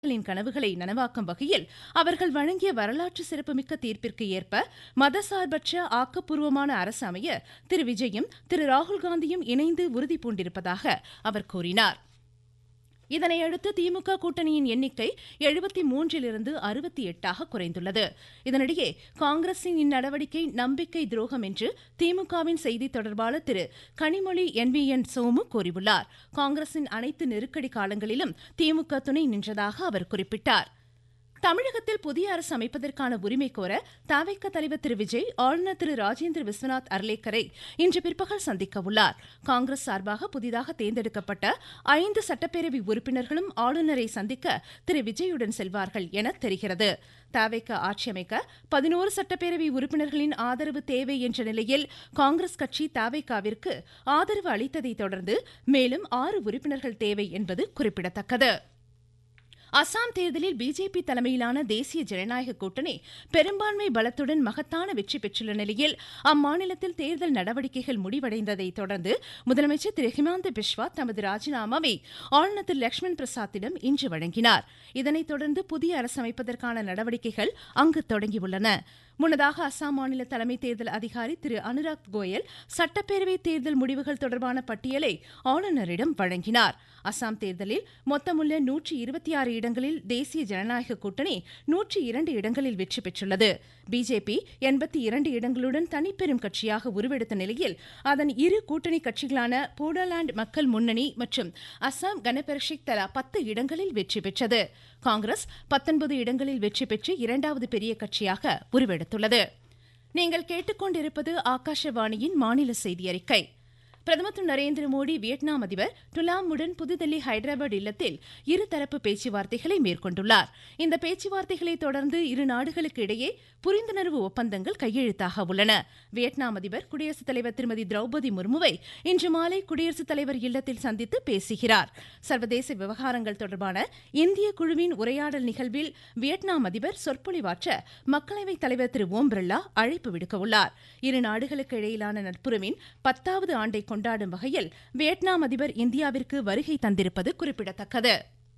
மக்களின் கனவுகளை நனவாக்கும் வகையில் அவர்கள் வழங்கிய வரலாற்று சிறப்புமிக்க தீர்ப்பிற்கு ஏற்ப மதசார்பற்ற ஆக்கப்பூர்வமான அரசு அமைய திரு விஜயும் திரு ராகுல்காந்தியும் இணைந்து உறுதி பூண்டிருப்பதாக அவர் கூறினார் இதனையடுத்து திமுக கூட்டணியின் எண்ணிக்கை எழுபத்தி மூன்றிலிருந்து அறுபத்தி எட்டாக குறைந்துள்ளது இதனிடையே காங்கிரசின் இந்நடவடிக்கை நம்பிக்கை துரோகம் என்று திமுகவின் செய்தி தொடர்பாளர் Thiru Kanimozhi N V N Somu கூறியுள்ளார் காங்கிரசின் அனைத்து நெருக்கடி காலங்களிலும் திமுக துணை நின்றதாக அவர் குறிப்பிட்டார் தமிழகத்தில் புதிய அரசு அமைப்பதற்கான உரிமை கோர தவிக தலைவர் திரு விஜய் ஆளுநர் திரு ராஜேந்திர விஸ்வநாத் அர்லேக்கரை இன்று பிற்பகல் சந்திக்க உள்ளார் காங்கிரஸ் சார்பாக புதிதாக தேர்ந்தெடுக்கப்பட்ட ஐந்து சட்டப்பேரவை உறுப்பினர்களும் ஆளுநரை சந்திக்க திரு விஜயுடன் செல்வார்கள் என தெரிகிறது தவிக ஆட்சி அமைக்க பதினோரு சட்டப்பேரவை உறுப்பினர்களின் ஆதரவு தேவை என்ற நிலையில் காங்கிரஸ் கட்சி தவிகாவிற்கு ஆதரவு அளித்ததை தொடர்ந்து மேலும் ஆறு உறுப்பினர்கள் தேவை என்பது குறிப்பிடத்தக்கது அசாம் தேர்தலில் பிஜேபி தலைமையிலான தேசிய ஜனநாயக கூட்டணி பெரும்பான்மை பலத்துடன் மகத்தான வெற்றி பெற்றுள்ள நிலையில் அம்மாநிலத்தில் தேர்தல் நடவடிக்கைகள் முடிவடைந்ததை தொடர்ந்து முதலமைச்சர் திரு ஹிமாந்த பிஸ்வா தமது ராஜினாமாவை ஆளுநர் திரு லட்சுமண் பிரசாத்திடம் இன்று வழங்கினார் இதனைத் தொடர்ந்து புதிய அரசு அமைப்பதற்கான நடவடிக்கைகள் அங்கு தொடங்கியுள்ளன முன்னதாக அசாம் மாநில தலைமை தேர்தல் அதிகாரி திரு அனுராக் கோயல் சட்டப்பேரவை தேர்தல் முடிவுகள் தொடர்பான பட்டியலை ஆளுநரிடம் வழங்கினார் அசாம் தேர்தலில் மொத்தமுள்ள நூற்றி இருபத்தி ஆறு இடங்களில் தேசிய ஜனநாயக கூட்டணி நூற்றி இரண்டு இடங்களில் வெற்றி பெற்றுள்ளது பிஜேபி எண்பத்தி இரண்டு இடங்களுடன் தனிப்பெரும் கட்சியாக உருவெடுத்த நிலையில் அதன் இரு கூட்டணி கட்சிகளான போடோலாந்து மக்கள் முன்னணி மற்றும் அசாம் கனபரிஷத் தலா பத்து இடங்களில் வெற்றி பெற்றது காங்கிரஸ் பத்தொன்பது இடங்களில் வெற்றி பெற்று இரண்டாவது பெரிய கட்சியாக உருவெடுத்துள்ளது நீங்கள் கேட்டுக்கொண்டிருப்பது ஆகாஷவாணியின் மாநில செய்தி அறிக்கை பிரதமர் திரு நரேந்திர மோடி வியட்நாம் அதிபர் டுலாமுடன் புதுதில்லி ஹைதராபாத் இல்லத்தில் இருதரப்பு பேச்சுவார்த்தைகளை மேற்கொண்டுள்ளார் இந்த பேச்சுவார்த்தைகளை தொடர்ந்து இரு நாடுகளுக்கு இடையே புரிந்துணர்வு ஒப்பந்தங்கள் கையெழுத்தாக உள்ளன வியட்நாம் அதிபர் குடியரசுத் தலைவர் திருமதி திரௌபதி முர்முவை இன்று மாலை குடியரசுத் தலைவர் இல்லத்தில் சந்தித்து பேசுகிறார் சர்வதேச விவகாரங்கள் தொடர்பான இந்திய குழுவின் உரையாடல் நிகழ்வில் வியட்நாம் அதிபர் சொற்பொழிவாற்ற மக்களவைத் தலைவர் திரு ஓம் பிர்லா அழைப்பு விடுக்கவுள்ளார் இரு நாடுகளுக்கு இடையிலான நட்புறவின் பத்தாவது ஆண்டை கொண்டாடும் வகையில் வியட்நாம் அதிபர் இந்தியாவிற்கு வருகை தந்திருப்பது குறிப்பிடத்தக்கது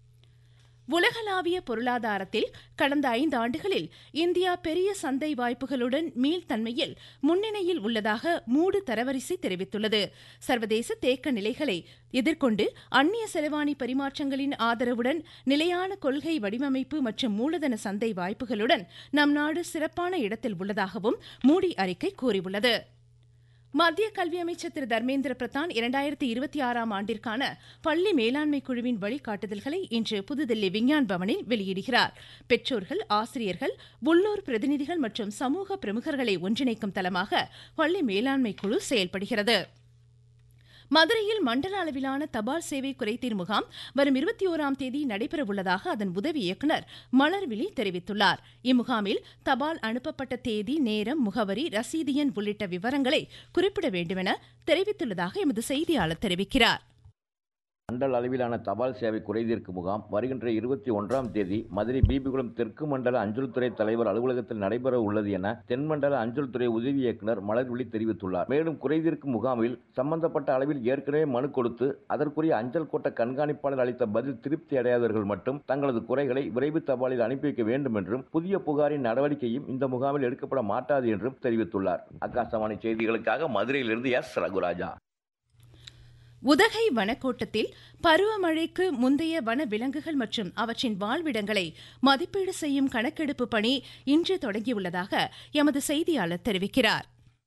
உலகளாவிய பொருளாதாரத்தில் கடந்த ஐந்து ஆண்டுகளில் இந்தியா பெரிய சந்தை வாய்ப்புகளுடன் மீள்தன்மையில் முன்னணியில் உள்ளதாக மூடு தரவரிசை தெரிவித்துள்ளது சர்வதேச தேக்க நிலைகளை எதிர்கொண்டு அந்நிய செலவாணி பரிமாற்றங்களின் ஆதரவுடன் நிலையான கொள்கை வடிவமைப்பு மற்றும் மூலதன சந்தை வாய்ப்புகளுடன் நம் நாடு சிறப்பான இடத்தில் உள்ளதாகவும் மூடி அறிக்கை கூறியுள்ளது மத்திய கல்வி அமைச்சர் திரு தர்மேந்திர பிரதான் இரண்டாயிரத்தி இருபத்தி ஆறாம் ஆண்டிற்கான பள்ளி மேலாண்மை குழுவின் வழிகாட்டுதல்களை இன்று புதுதில்லி விஞ்ஞான் பவனில் வெளியிடுகிறார் பெற்றோர்கள் ஆசிரியர்கள் உள்ளூர் பிரதிநிதிகள் மற்றும் சமூக பிரமுகர்களை ஒன்றிணைக்கும் தளமாக பள்ளி மேலாண்மை குழு செயல்படுகிறது மதுரையில் மண்டல அளவிலான தபால் சேவை குறைதீர் முகாம் வரும் இருபத்தி ஓராம் தேதி நடைபெறவுள்ளதாக அதன் உதவி இயக்குநர் மலர்விழி தெரிவித்துள்ளார் இம்முகாமில் தபால் அனுப்பப்பட்ட தேதி நேரம் முகவரி ரசீது எண் உள்ளிட்ட விவரங்களை குறிப்பிட வேண்டுமென தெரிவித்துள்ளதாக எமது செய்தியாளர் தெரிவிக்கிறார் மண்டல அளவிலான தபால் சேவை குறைதீர்க்கு முகாம் வருகின்ற இருபத்தி ஒன்றாம் தேதி மதுரை பிபிகுளம் தெற்கு மண்டல அஞ்சல் துறை தலைவர் அலுவலகத்தில் நடைபெற உள்ளது என தென்மண்டல அஞ்சல் துறை உதவி இயக்குநர் மலர்விழி தெரிவித்துள்ளார் மேலும் குறைதீர்க்கும் முகாமில் சம்பந்தப்பட்ட அளவில் ஏற்கனவே மனு கொடுத்து அதற்குரிய அஞ்சல் கோட்ட கண்காணிப்பாளர் அளித்த பதில் திருப்தி அடையாதவர்கள் மட்டும் தங்களது குறைகளை விரைவு தபாலில் அனுப்பி வைக்க வேண்டும் என்றும் புதிய புகாரின் நடவடிக்கையும் இந்த முகாமில் எடுக்கப்பட மாட்டாது என்றும் தெரிவித்துள்ளார் ஆகாசவாணி செய்திகளுக்காக மதுரையிலிருந்து எஸ் ரகுராஜா உதகை வனக்கோட்டத்தில் பருவமழைக்கு முந்தைய வன விலங்குகள் மற்றும் அவற்றின் வாழ்விடங்களை மதிப்பீடு செய்யும் கணக்கெடுப்பு பணி இன்று தொடங்கியுள்ளதாக எமது செய்தியாளர் தெரிவிக்கிறார்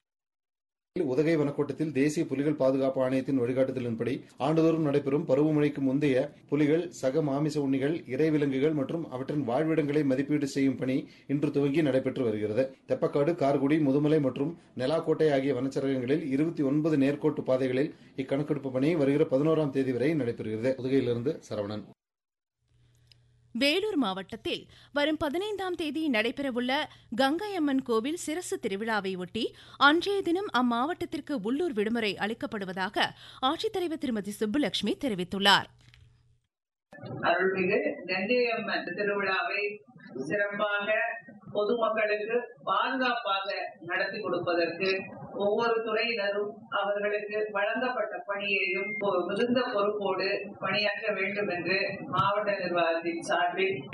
உதகை வனக்கோட்டத்தில் தேசிய புலிகள் பாதுகாப்பு ஆணையத்தின் வழிகாட்டுதலின்படி ஆண்டுதோறும் நடைபெறும் பருவமழைக்கு முந்தைய புலிகள் சக மாமிச உண்ணிகள் இறைவிலங்குகள் மற்றும் அவற்றின் வாழ்விடங்களை மதிப்பீடு செய்யும் பணி இன்று துவங்கி நடைபெற்று வருகிறது தெப்பக்காடு கார்குடி முதுமலை மற்றும் நெலாக்கோட்டை ஆகிய வனச்சரகங்களில் இருபத்தி ஒன்பது நேர்கோட்டு பாதைகளில் இக்கணக்கெடுப்பு பணி வருகிற பதினோராம் தேதி வரை நடைபெறுகிறது உதகையிலிருந்து சரவணன் வேலூர் மாவட்டத்தில் வரும் பதினைந்தாம் தேதி நடைபெறவுள்ள கங்கை அம்மன் கோவில் சிரசு திருவிழாவை ஒட்டி அன்றைய தினம் அம்மாவட்டத்திற்கு உள்ளூர் விடுமுறை அளிக்கப்படுவதாக ஆட்சித்தலைவர் திருமதி சுப்புலட்சுமி தெரிவித்துள்ளார் அருள்மிகு கங்கையம்மன் திருவிழாவை சிறப்பாக பொதுமக்களுக்கு பாதுகாப்பாக நடத்தி கொடுப்பதற்கு ஒவ்வொரு துறையினரும் அவர்களுக்கு வழங்கப்பட்ட பணியையும் மிகுந்த பொறுப்போடு பணியாற்ற வேண்டும் என்று மாவட்ட நிர்வாகத்தின் சார்பில்